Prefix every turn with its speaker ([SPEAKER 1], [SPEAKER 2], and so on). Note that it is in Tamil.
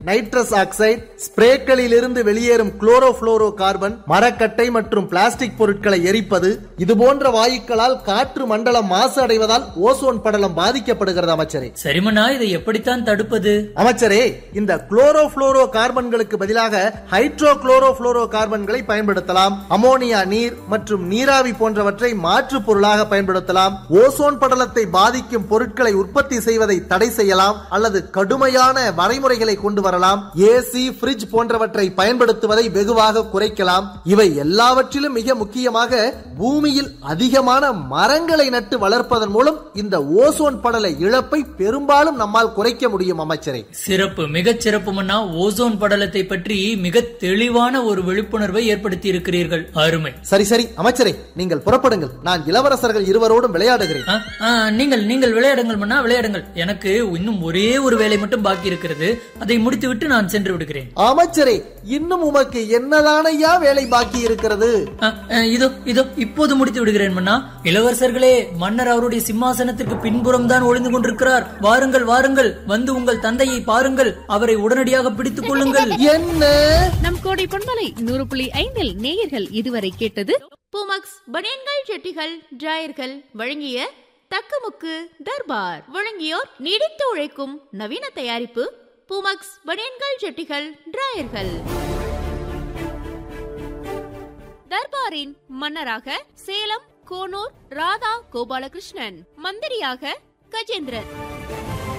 [SPEAKER 1] நைட்ரஸ் ஆக்சைடு ஸ்ப்ரேக்களில் இருந்து வெளியேறும் குளோரோஃபுளோரோ கார்பன் மரக்கட்டை மற்றும் பிளாஸ்டிக் பொருட்களை எரிப்பது இது போன்ற வாயுக்களால் காற்று மண்டலம் மாசு அடைவதால் ஓசோன் படலம் பாதிக்கப்படுகிறது அமைச்சரே
[SPEAKER 2] சரிமண்ணா இதை எப்படித்தான் தடுப்பது
[SPEAKER 1] அமைச்சரே இந்த குளோரோஃபுளோரோ கார்பன்களுக்கு பதிலாக ஹைட்ரோ குளோரோஃபுளோரோ கார்பன்களை பயன்படுத்தலாம் அமோனியா நீர் மற்றும் நீராவி போன்றவற்றை மாற்று பொருளாக பயன்படுத்தலாம் ஓசோன் படலத்தை பாதிக்கும் பொருட்களை உற்பத்தி செய்வதை தடை செய்யலாம் அல்லது கடுமையான வரைமுறைகளை கொண்டு வரலாம் ஏசி பிரிட்ஜ் போன்றவற்றை பயன்படுத்துவதை வெகுவாக குறைக்கலாம் இவை எல்லாவற்றிலும் மிக முக்கியமாக பூமியில் அதிகமான மரங்களை நட்டு வளர்ப்பதன் மூலம் இந்த ஓசோன் படல இழப்பை பெரும்பாலும் நம்மால் குறைக்க முடியும் அமைச்சரே
[SPEAKER 2] சிறப்பு மிகச் சிறப்பு மன்னா ஓசோன் படலத்தை பற்றி மிக தெளிவான ஒரு விழிப்புணர்வை ஏற்படுத்தி இருக்கிறீர்கள் அருமை
[SPEAKER 1] சரி சரி அமைச்சரே நீங்கள் புறப்படுங்கள் நான் இளவரசர்கள் இருவரோடும் விளையாடுகிறேன்
[SPEAKER 2] ஆ, ஆ, நீங்கள் நீங்கள் விளையாடுங்கள் மன்னா விளையாடுங்கள் எனக்கு இன்னும் ஒரே ஒரு வேலை மட்டும் பாக்கி இருக்கிறது அதை முடித்துவிட்டு நான் சென்று விடுகிறேன்
[SPEAKER 1] அமைச்சரே இன்னும் உமக்கு என்னதானையா வேலை பாக்கி இருக்கிறது
[SPEAKER 2] ஆ, ஆ, இதோ இதோ இப்போது முடித்து விடுகிறேன் மன்னா இளவரசர்களே மன்னர் அவருடைய சிம்மாசனத்திற்கு பின்புறம் தான் ஒளிந்து கொண்டிருக்கிறார் வாருங்கள் வாருங்கள் வந்து உங்கள் தந்தையை பாருங்கள் அவரை உடனடியாக பிடித்துக் கொள்ளுங்கள்
[SPEAKER 1] என்ன
[SPEAKER 3] நம் கோடை பொன்மலை நூறு புள்ளி ஐந்தில் நேயர்கள் இதுவரை கேட்டது
[SPEAKER 4] பூமக்ஸ் பனியன்கள் செட்டிகள் டிராயர்கள் வழங்கிய தக்கமுக்கு தர்பார் வழங்கியோர் நீடித்து உழைக்கும் நவீன தயாரிப்பு பூமக்ஸ் பனியன்கள் செட்டிகள் டிராயர்கள் தர்பாரின் மன்னராக சேலம் கோனூர் ராதா கோபாலகிருஷ்ணன் மந்திரியாக கஜேந்திரன்